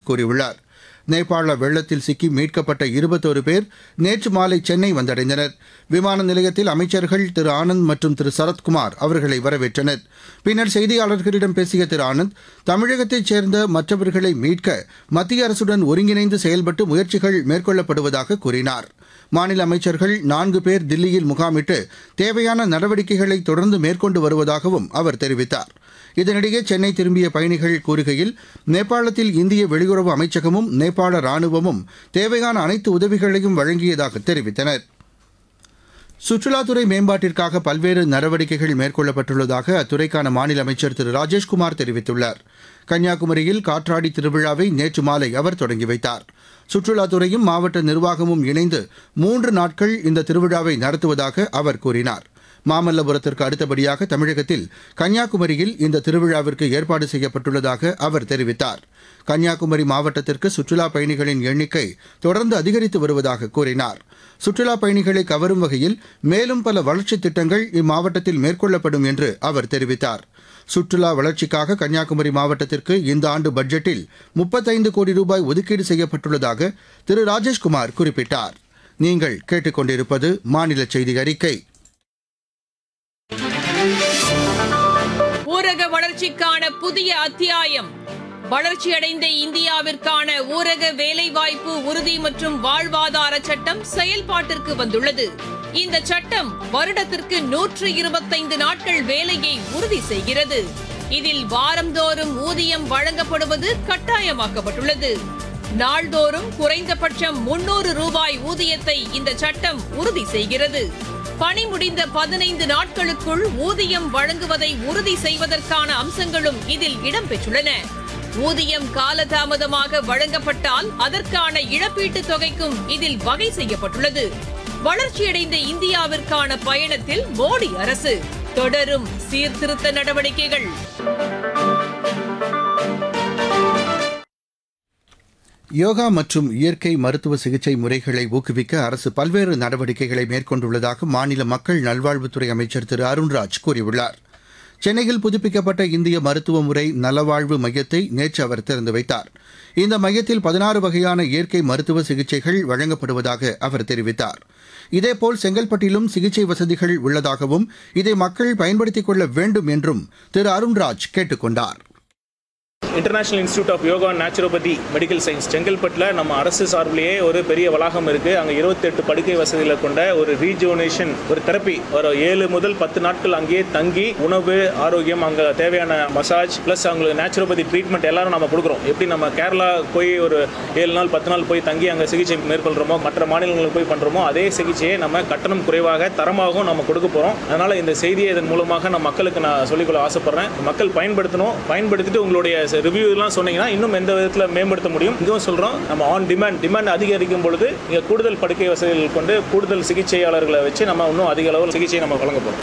கூறியுள்ளார் நேபாள வெள்ளத்தில் சிக்கி மீட்கப்பட்ட இருபத்தோரு பேர் நேற்று மாலை சென்னை வந்தடைந்தனர் விமான நிலையத்தில் அமைச்சர்கள் திரு ஆனந்த் மற்றும் திரு சரத்குமார் அவர்களை வரவேற்றனர் பின்னர் செய்தியாளர்களிடம் பேசிய திரு ஆனந்த் தமிழகத்தைச் சேர்ந்த மற்றவர்களை மீட்க மத்திய அரசுடன் ஒருங்கிணைந்து செயல்பட்டு முயற்சிகள் மேற்கொள்ளப்படுவதாக கூறினார் மாநில அமைச்சர்கள் நான்கு பேர் தில்லியில் முகாமிட்டு தேவையான நடவடிக்கைகளை தொடர்ந்து மேற்கொண்டு வருவதாகவும் அவர் தெரிவித்தார் இதனிடையே சென்னை திரும்பிய பயணிகள் கூறுகையில் நேபாளத்தில் இந்திய வெளியுறவு அமைச்சகமும் நேபாள ராணுவமும் தேவையான அனைத்து உதவிகளையும் வழங்கியதாக தெரிவித்தனர் சுற்றுலாத்துறை மேம்பாட்டிற்காக பல்வேறு நடவடிக்கைகள் மேற்கொள்ளப்பட்டுள்ளதாக அத்துறைக்கான மாநில அமைச்சர் திரு ராஜேஷ்குமார் தெரிவித்துள்ளார் கன்னியாகுமரியில் காற்றாடி திருவிழாவை நேற்று மாலை அவர் தொடங்கி வைத்தார் சுற்றுலாத்துறையும் மாவட்ட நிர்வாகமும் இணைந்து மூன்று நாட்கள் இந்த திருவிழாவை நடத்துவதாக அவர் கூறினார் மாமல்லபுரத்திற்கு அடுத்தபடியாக தமிழகத்தில் கன்னியாகுமரியில் இந்த திருவிழாவிற்கு ஏற்பாடு செய்யப்பட்டுள்ளதாக அவர் தெரிவித்தார் கன்னியாகுமரி மாவட்டத்திற்கு சுற்றுலா பயணிகளின் எண்ணிக்கை தொடர்ந்து அதிகரித்து வருவதாக கூறினார் சுற்றுலா பயணிகளை கவரும் வகையில் மேலும் பல வளர்ச்சித் திட்டங்கள் இம்மாவட்டத்தில் மேற்கொள்ளப்படும் என்று அவர் தெரிவித்தார் சுற்றுலா வளர்ச்சிக்காக கன்னியாகுமரி மாவட்டத்திற்கு இந்த ஆண்டு பட்ஜெட்டில் முப்பத்தைந்து கோடி ரூபாய் ஒதுக்கீடு செய்யப்பட்டுள்ளதாக திரு ராஜேஷ்குமார் குறிப்பிட்டார் நீங்கள் கேட்டுக்கொண்டிருப்பது மாநில செய்தி அறிக்கை ஊரக வளர்ச்சிக்கான புதிய அத்தியாயம் வளர்ச்சியடைந்த இந்தியாவிற்கான ஊரக வேலைவாய்ப்பு உறுதி மற்றும் வாழ்வாதார சட்டம் செயல்பாட்டிற்கு வந்துள்ளது இந்த சட்டம் வருடத்திற்கு நூற்று இருபத்தைந்து நாட்கள் வேலையை உறுதி செய்கிறது இதில் வாரந்தோறும் ஊதியம் வழங்கப்படுவது கட்டாயமாக்கப்பட்டுள்ளது நாள்தோறும் குறைந்தபட்சம் முன்னூறு ரூபாய் ஊதியத்தை இந்த சட்டம் உறுதி செய்கிறது பணி முடிந்த பதினைந்து நாட்களுக்குள் ஊதியம் வழங்குவதை உறுதி செய்வதற்கான அம்சங்களும் இதில் இடம்பெற்றுள்ளன ஊதியம் காலதாமதமாக வழங்கப்பட்டால் அதற்கான இழப்பீட்டுத் தொகைக்கும் இதில் வகை செய்யப்பட்டுள்ளது வளர்ச்சியடைந்த இந்தியாவிற்கான பயணத்தில் மோடி அரசு தொடரும் சீர்திருத்த நடவடிக்கைகள் யோகா மற்றும் இயற்கை மருத்துவ சிகிச்சை முறைகளை ஊக்குவிக்க அரசு பல்வேறு நடவடிக்கைகளை மேற்கொண்டுள்ளதாக மாநில மக்கள் நல்வாழ்வுத்துறை அமைச்சர் திரு அருண்ராஜ் கூறியுள்ளார் சென்னையில் புதுப்பிக்கப்பட்ட இந்திய மருத்துவ முறை நலவாழ்வு மையத்தை நேற்று அவர் திறந்து வைத்தார் இந்த மையத்தில் பதினாறு வகையான இயற்கை மருத்துவ சிகிச்சைகள் வழங்கப்படுவதாக அவர் தெரிவித்தார் இதேபோல் செங்கல்பட்டிலும் சிகிச்சை வசதிகள் உள்ளதாகவும் இதை மக்கள் பயன்படுத்திக் கொள்ள வேண்டும் என்றும் திரு அருண்ராஜ் கேட்டுக் கொண்டார் international institute of yoga naturopathy medical science செங்கல்பட்டில் நம்ம அரசு சார்பிலேயே ஒரு பெரிய வளாகம் இருக்கு அங்கே இருபத்தெட்டு படுக்கை வசதிகளை கொண்ட ஒரு ரீஜுவனேஷன் ஒரு தெரப்பி ஒரு ஏழு முதல் பத்து நாட்கள் அங்கேயே தங்கி உணவு ஆரோக்கியம் அங்கே தேவையான மசாஜ் ப்ளஸ் அவங்களுக்கு நேச்சுரோபதி ட்ரீட்மெண்ட் எல்லாரும் நம்ம கொடுக்குறோம் எப்படி நம்ம கேரளா போய் ஒரு ஏழு நாள் பத்து நாள் போய் தங்கி அங்கே சிகிச்சை மேற்கொள்கிறோமோ மற்ற மாநிலங்களுக்கு போய் பண்ணுறோமோ அதே சிகிச்சையை நம்ம கட்டணம் குறைவாக தரமாகவும் நம்ம கொடுக்க போகிறோம் அதனால் இந்த செய்தியை இதன் மூலமாக நான் மக்களுக்கு நான் சொல்லிக்கொள்ள ஆசைப்படுறேன் மக்கள் பயன்படுத்தணும் பயன்படுத்திட்டு உங்களுடைய ரிவ்யூ எல்லாம் சொன்னீங்கன்னா இன்னும் எந்த விதத்தில் மேம்படுத்த முடியும் இதுவும் சொல்கிறோம் நம்ம ஆன் டிமாண்ட் டிமாண்ட் அதிகரிக்கும் பொழுது இங்கே கூடுதல் படுக்கை வசதிகள் கொண்டு கூடுதல் சிகிச்சையாளர்களை வச்சு நம்ம இன்னும் அதிக அளவில் சிகிச்சையை நம்ம வழங்க போகிறோம்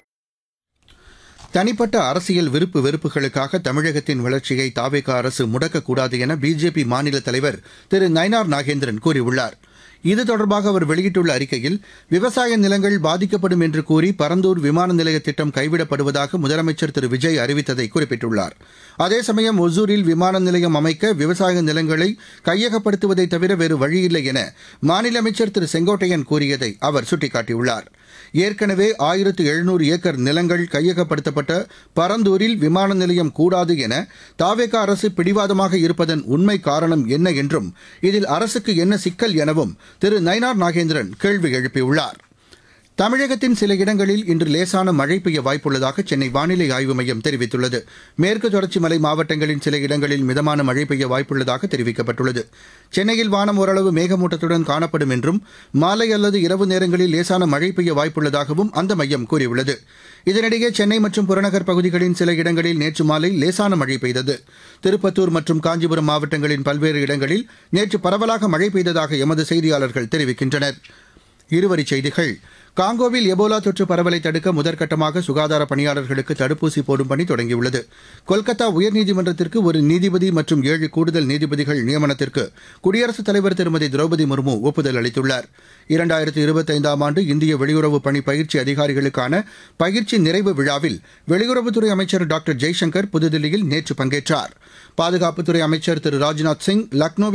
தனிப்பட்ட அரசியல் விருப்பு வெறுப்புகளுக்காக தமிழகத்தின் வளர்ச்சியை தாவேக அரசு முடக்கக்கூடாது என பிஜேபி மாநில தலைவர் திரு நயனார் நாகேந்திரன் கூறியுள்ளார் இது தொடர்பாக அவர் வெளியிட்டுள்ள அறிக்கையில் விவசாய நிலங்கள் பாதிக்கப்படும் என்று கூறி பரந்தூர் விமான நிலைய திட்டம் கைவிடப்படுவதாக முதலமைச்சர் திரு விஜய் அறிவித்ததை குறிப்பிட்டுள்ளார் அதே சமயம் ஒசூரில் விமான நிலையம் அமைக்க விவசாய நிலங்களை கையகப்படுத்துவதை தவிர வேறு வழியில்லை என மாநில அமைச்சர் திரு செங்கோட்டையன் கூறியதை அவர் சுட்டிக்காட்டியுள்ளார் ஏற்கனவே ஆயிரத்து எழுநூறு ஏக்கர் நிலங்கள் கையகப்படுத்தப்பட்ட பரந்தூரில் விமான நிலையம் கூடாது என தாவேக அரசு பிடிவாதமாக இருப்பதன் உண்மை காரணம் என்ன என்றும் இதில் அரசுக்கு என்ன சிக்கல் எனவும் திரு நயினார் நாகேந்திரன் கேள்வி எழுப்பியுள்ளார் தமிழகத்தின் சில இடங்களில் இன்று லேசான மழை பெய்ய வாய்ப்புள்ளதாக சென்னை வானிலை ஆய்வு மையம் தெரிவித்துள்ளது மேற்கு தொடர்ச்சி மலை மாவட்டங்களின் சில இடங்களில் மிதமான மழை பெய்ய வாய்ப்புள்ளதாக தெரிவிக்கப்பட்டுள்ளது சென்னையில் வானம் ஓரளவு மேகமூட்டத்துடன் காணப்படும் என்றும் மாலை அல்லது இரவு நேரங்களில் லேசான மழை பெய்ய வாய்ப்புள்ளதாகவும் அந்த மையம் கூறியுள்ளது இதனிடையே சென்னை மற்றும் புறநகர் பகுதிகளின் சில இடங்களில் நேற்று மாலை லேசான மழை பெய்தது திருப்பத்தூர் மற்றும் காஞ்சிபுரம் மாவட்டங்களின் பல்வேறு இடங்களில் நேற்று பரவலாக மழை பெய்ததாக எமது செய்தியாளர்கள் தெரிவிக்கின்றனர் இருவரிச் செய்திகள் காங்கோவில் எபோலா தொற்று பரவலை தடுக்க முதற்கட்டமாக சுகாதார பணியாளர்களுக்கு தடுப்பூசி போடும் பணி தொடங்கியுள்ளது கொல்கத்தா உயர்நீதிமன்றத்திற்கு ஒரு நீதிபதி மற்றும் ஏழு கூடுதல் நீதிபதிகள் நியமனத்திற்கு குடியரசுத் தலைவர் திருமதி திரௌபதி முர்மு ஒப்புதல் அளித்துள்ளார் இரண்டாயிரத்து இருபத்தைந்தாம் ஆண்டு இந்திய வெளியுறவு பணி பயிற்சி அதிகாரிகளுக்கான பயிற்சி நிறைவு விழாவில் வெளியுறவுத்துறை அமைச்சர் டாக்டர் ஜெய்சங்கர் புதுதில்லியில் நேற்று பங்கேற்றார் பாதுகாப்புத்துறை அமைச்சர் திரு ராஜ்நாத் சிங் லக்னோவில்